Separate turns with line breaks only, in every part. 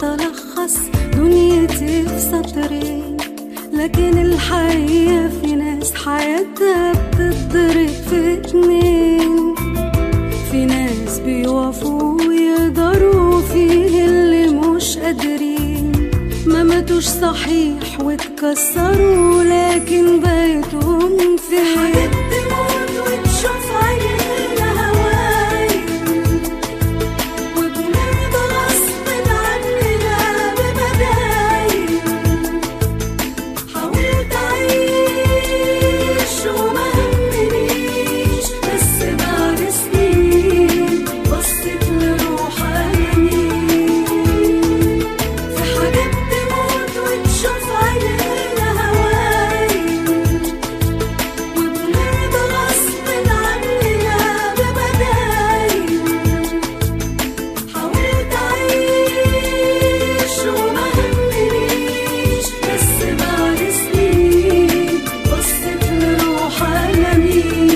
حاولت ألخص دنيتي في سطرين لكن الحقيقة في ناس حياتها بتتضرب في اتنين في ناس بيوقفوا ويقدروا فيه اللي مش قادرين ما ماتوش صحيح واتكسروا لكن بيتهم في حاجات تموت وتشوف عينينا هواي وبنرضى غصب عننا ببدايل حاولت أعيش وما همنيش بس بعد سنين بصيت لروح أنانيل في حاجات تموت وتشوف عينينا هواي وبنرضى غصب عننا ببدايل حاولت أعيش وما همنيش بس بعد سنين بصيت لروح أنانيل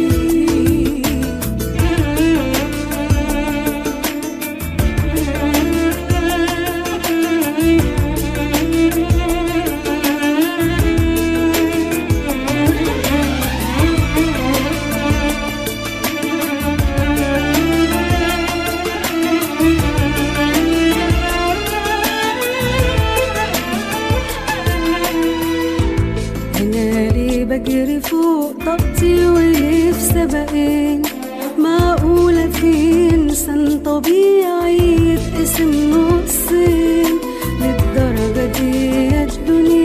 أنا ليه بجري فوق طاقتي وليه في سبقين معقولة في إنسان طبيعي يتقسم نصين للدرجة دي الدنيا